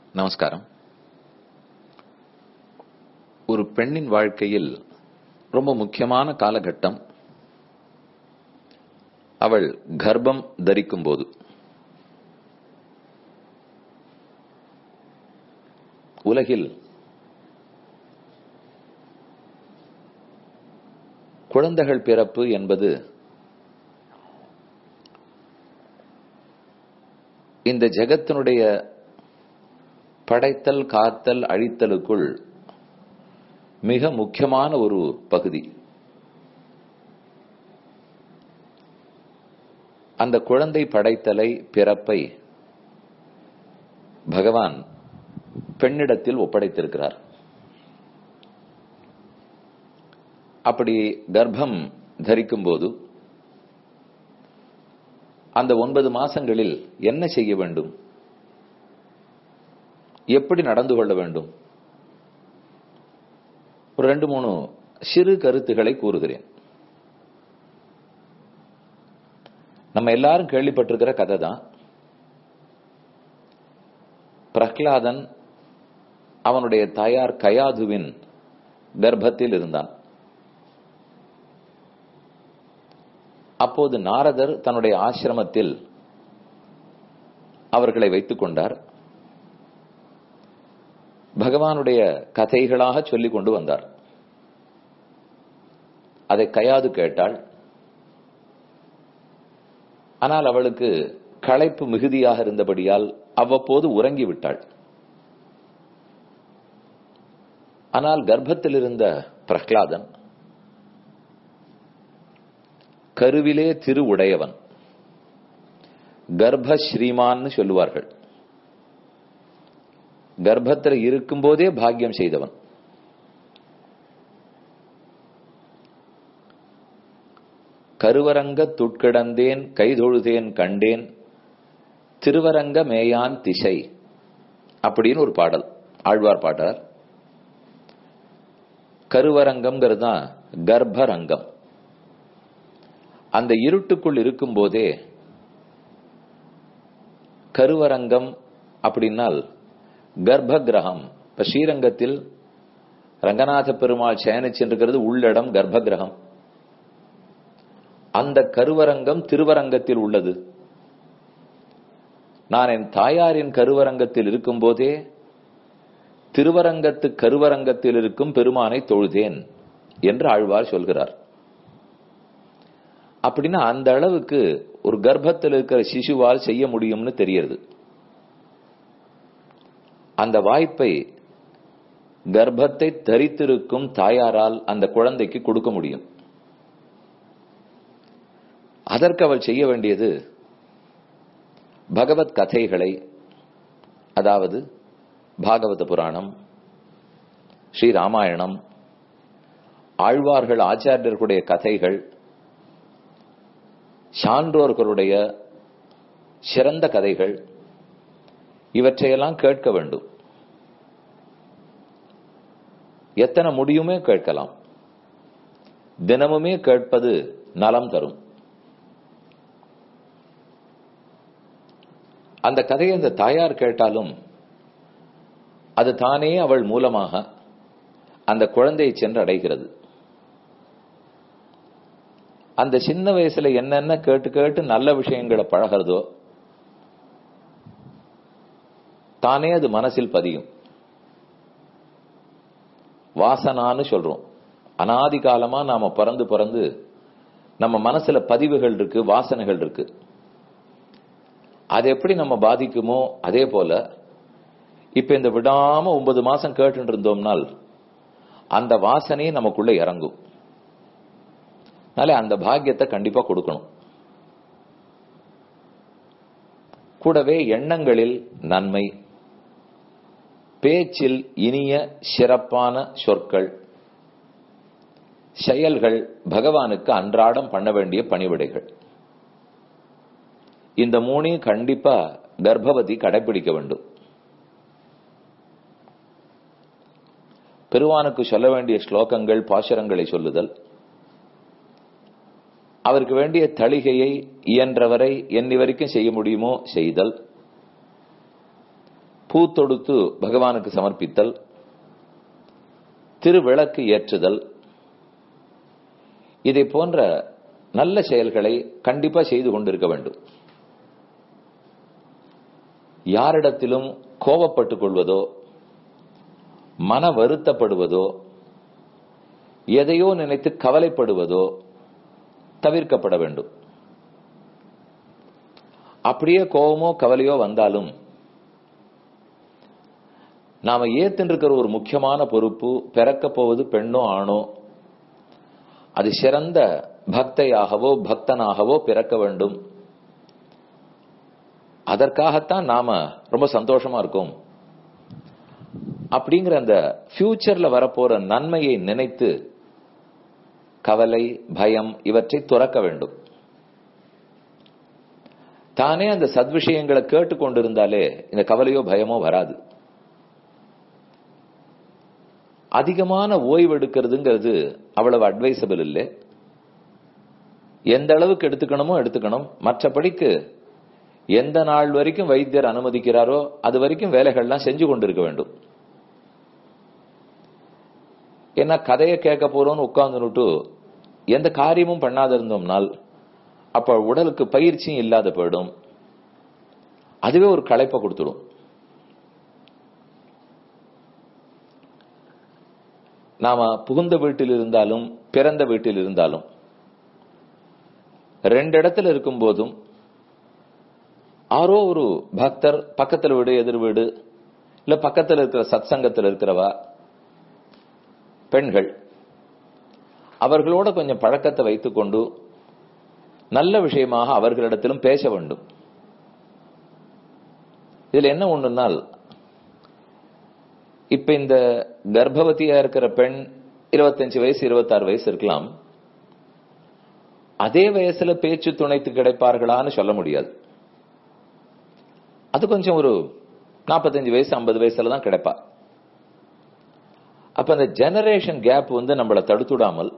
நமஸ்காரம் ஒரு பெண்ணின் வாழ்க்கையில் ரொம்ப முக்கியமான காலகட்டம் அவள் கர்ப்பம் தரிக்கும் போது உலகில் குழந்தைகள் பிறப்பு என்பது இந்த ஜெகத்தினுடைய படைத்தல் காத்தல் அழித்தலுக்குள் மிக முக்கியமான ஒரு பகுதி அந்த குழந்தை படைத்தலை பிறப்பை பகவான் பெண்ணிடத்தில் ஒப்படைத்திருக்கிறார் அப்படி கர்ப்பம் தரிக்கும் போது அந்த ஒன்பது மாசங்களில் என்ன செய்ய வேண்டும் எப்படி நடந்து கொள்ள வேண்டும் ஒரு ரெண்டு மூணு சிறு கருத்துக்களை கூறுகிறேன் நம்ம எல்லாரும் கேள்விப்பட்டிருக்கிற கதை தான் பிரஹ்லாதன் அவனுடைய தாயார் கயாதுவின் கர்ப்பத்தில் இருந்தான் அப்போது நாரதர் தன்னுடைய ஆசிரமத்தில் அவர்களை வைத்துக் கொண்டார் பகவானுடைய கதைகளாக சொல்லிக் கொண்டு வந்தார் அதை கயாது கேட்டாள் ஆனால் அவளுக்கு களைப்பு மிகுதியாக இருந்தபடியால் அவ்வப்போது உறங்கி விட்டாள் ஆனால் கர்ப்பத்தில் இருந்த பிரஹ்லாதன் கருவிலே திரு உடையவன் கர்ப்ப ஸ்ரீமான்னு சொல்லுவார்கள் கர்ப்பத்தில் இருக்கும் போதே பாக்கியம் செய்தவன் கருவரங்க துட்கிடந்தேன் கைதொழுதேன் கண்டேன் திருவரங்க மேயான் திசை அப்படின்னு ஒரு பாடல் ஆழ்வார் பாட்டார் கருவரங்கம்ங்கிறது தான் கர்ப்பரங்கம் அந்த இருட்டுக்குள் இருக்கும் போதே கருவரங்கம் அப்படின்னால் கர்ப்ப கிரகம் இப்ப ஸ்ரீரங்கத்தில் ரங்கநாத பெருமாள் சயனிச்சென்றிருக்கிறது உள்ளிடம் கர்ப்ப கிரகம் அந்த கருவரங்கம் திருவரங்கத்தில் உள்ளது நான் என் தாயாரின் கருவரங்கத்தில் இருக்கும் போதே திருவரங்கத்து கருவரங்கத்தில் இருக்கும் பெருமானை தொழுதேன் என்று ஆழ்வார் சொல்கிறார் அப்படின்னா அந்த அளவுக்கு ஒரு கர்ப்பத்தில் இருக்கிற சிசுவால் செய்ய முடியும்னு தெரியுது அந்த வாய்ப்பை கர்ப்பத்தை தரித்திருக்கும் தாயாரால் அந்த குழந்தைக்கு கொடுக்க முடியும் அதற்கு அவள் செய்ய வேண்டியது பகவத் கதைகளை அதாவது பாகவத புராணம் ஸ்ரீ ராமாயணம் ஆழ்வார்கள் ஆச்சாரியர்களுடைய கதைகள் சான்றோர்களுடைய சிறந்த கதைகள் இவற்றையெல்லாம் கேட்க வேண்டும் எத்தனை முடியுமே கேட்கலாம் தினமுமே கேட்பது நலம் தரும் அந்த கதையை அந்த தாயார் கேட்டாலும் அது தானே அவள் மூலமாக அந்த குழந்தையை சென்று அடைகிறது அந்த சின்ன வயசுல என்னென்ன கேட்டு கேட்டு நல்ல விஷயங்களை பழகிறதோ தானே அது மனசில் பதியும் வாசனான்னு சொல்றோம் அனாதி காலமா நாம பிறந்து பிறந்து நம்ம மனசுல பதிவுகள் இருக்கு வாசனைகள் இருக்கு அது எப்படி நம்ம பாதிக்குமோ அதே போல இப்ப இந்த விடாம ஒன்பது மாசம் கேட்டு இருந்தோம்னால் அந்த வாசனையே நமக்குள்ள இறங்கும் அதனால அந்த பாக்கியத்தை கண்டிப்பா கொடுக்கணும் கூடவே எண்ணங்களில் நன்மை பேச்சில் இனிய சிறப்பான சொற்கள் செயல்கள் பகவானுக்கு அன்றாடம் பண்ண வேண்டிய பணிவிடைகள் இந்த மூணையும் கண்டிப்பா கர்ப்பவதி கடைபிடிக்க வேண்டும் பெருவானுக்கு சொல்ல வேண்டிய ஸ்லோகங்கள் பாசுரங்களை சொல்லுதல் அவருக்கு வேண்டிய தளிகையை இயன்றவரை எண்ணி வரைக்கும் செய்ய முடியுமோ செய்தல் பூ தொடுத்து பகவானுக்கு சமர்ப்பித்தல் திருவிளக்கு ஏற்றுதல் இதை போன்ற நல்ல செயல்களை கண்டிப்பா செய்து கொண்டிருக்க வேண்டும் யாரிடத்திலும் கோபப்பட்டுக் கொள்வதோ மன வருத்தப்படுவதோ எதையோ நினைத்து கவலைப்படுவதோ தவிர்க்கப்பட வேண்டும் அப்படியே கோபமோ கவலையோ வந்தாலும் நாம ஏத்தின்றிருக்கிற ஒரு முக்கியமான பொறுப்பு பிறக்க போவது பெண்ணோ ஆணோ அது சிறந்த பக்தையாகவோ பக்தனாகவோ பிறக்க வேண்டும் அதற்காகத்தான் நாம ரொம்ப சந்தோஷமா இருக்கோம் அப்படிங்கிற அந்த ஃபியூச்சர்ல வரப்போற நன்மையை நினைத்து கவலை பயம் இவற்றை துறக்க வேண்டும் தானே அந்த சத்விஷயங்களை கேட்டுக்கொண்டிருந்தாலே இந்த கவலையோ பயமோ வராது அதிகமான ஓய்வு எடுக்கிறதுங்கிறது அவ்வளவு அட்வைசபிள் இல்லை எந்த அளவுக்கு எடுத்துக்கணுமோ எடுத்துக்கணும் மற்றபடிக்கு எந்த நாள் வரைக்கும் வைத்தியர் அனுமதிக்கிறாரோ அது வரைக்கும் வேலைகள்லாம் செஞ்சு கொண்டிருக்க வேண்டும் ஏன்னா கதையை கேட்க போறோம்னு உட்கார்ந்துட்டு எந்த காரியமும் பண்ணாத இருந்தோம்னால் அப்ப உடலுக்கு பயிற்சியும் இல்லாத போயிடும் அதுவே ஒரு களைப்பை கொடுத்துடும் நாம புகுந்த வீட்டில் இருந்தாலும் பிறந்த வீட்டில் இருந்தாலும் ரெண்டு இடத்துல இருக்கும் போதும் ஆரோ ஒரு பக்தர் பக்கத்துல வீடு எதிர் வீடு இல்ல பக்கத்துல இருக்கிற சத் சங்கத்தில் இருக்கிறவா பெண்கள் அவர்களோட கொஞ்சம் பழக்கத்தை வைத்துக்கொண்டு நல்ல விஷயமாக அவர்களிடத்திலும் பேச வேண்டும் இதுல என்ன ஒண்ணுனால் இப்ப இந்த கர்ப்பவதியா இருக்கிற பெண் இருபத்தஞ்சு வயசு இருபத்தாறு வயசு இருக்கலாம் அதே வயசுல பேச்சு துணைத்து கிடைப்பார்களான்னு சொல்ல முடியாது அது கொஞ்சம் ஒரு நாற்பத்தஞ்சு வயசு ஐம்பது வயசுல தான் கிடைப்பா அப்ப அந்த ஜெனரேஷன் கேப் வந்து நம்மளை தடுத்துடாமல்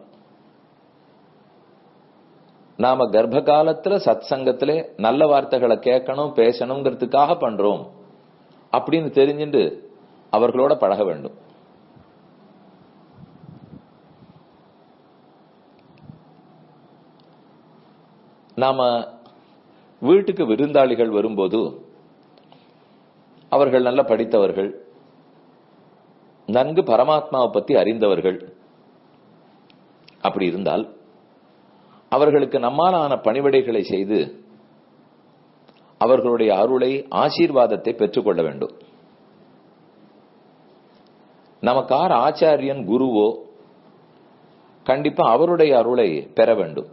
நாம கர்ப்ப காலத்துல சத் சங்கத்திலே நல்ல வார்த்தைகளை கேட்கணும் பேசணுங்கிறதுக்காக பண்றோம் அப்படின்னு தெரிஞ்சுட்டு அவர்களோட பழக வேண்டும் நாம வீட்டுக்கு விருந்தாளிகள் வரும்போது அவர்கள் நல்ல படித்தவர்கள் நன்கு பரமாத்மாவை பத்தி அறிந்தவர்கள் அப்படி இருந்தால் அவர்களுக்கு நம்மாலான பணிவிடைகளை செய்து அவர்களுடைய அருளை ஆசீர்வாதத்தை பெற்றுக்கொள்ள வேண்டும் நமக்கு ஆர் ஆச்சாரியன் குருவோ கண்டிப்பா அவருடைய அருளை பெற வேண்டும்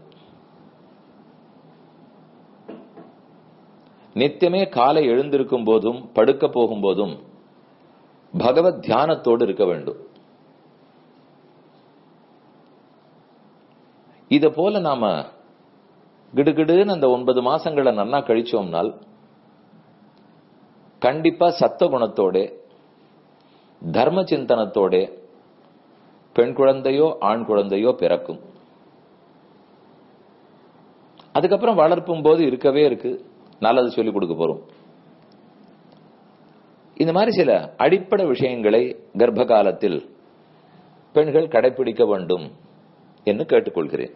நித்தியமே காலை எழுந்திருக்கும் போதும் படுக்க போகும் போதும் பகவத் தியானத்தோடு இருக்க வேண்டும் இத போல நாம கிடுகிடுன்னு அந்த ஒன்பது மாசங்களை நன்னா கழிச்சோம்னால் கண்டிப்பா சத்த குணத்தோட தர்ம சிந்தனத்தோட பெண் குழந்தையோ ஆண் குழந்தையோ பிறக்கும் அதுக்கப்புறம் வளர்ப்பும் போது இருக்கவே இருக்கு நல்லது சொல்லிக் கொடுக்க போறோம் இந்த மாதிரி சில அடிப்படை விஷயங்களை கர்ப்ப காலத்தில் பெண்கள் கடைபிடிக்க வேண்டும் என்று கேட்டுக்கொள்கிறேன்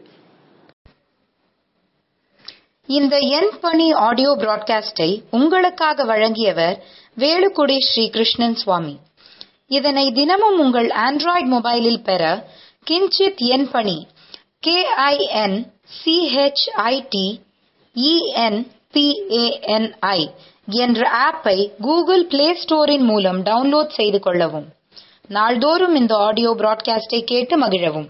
இந்த என் பணி ஆடியோ பிராட்காஸ்டை உங்களுக்காக வழங்கியவர் வேலுக்குடி ஸ்ரீ கிருஷ்ணன் சுவாமி இதனை தினமும் உங்கள் ஆண்ட்ராய்டு மொபைலில் பெற கிஞ்சித் என் பணி கே ஐ என் சிஹெச்ஐடி இஎன்பிஏஎன்ஐ என்ற ஆப்பை கூகுள் பிளே ஸ்டோரின் மூலம் டவுன்லோட் செய்து கொள்ளவும் நாள்தோறும் இந்த ஆடியோ பிராட்காஸ்டை கேட்டு மகிழவும்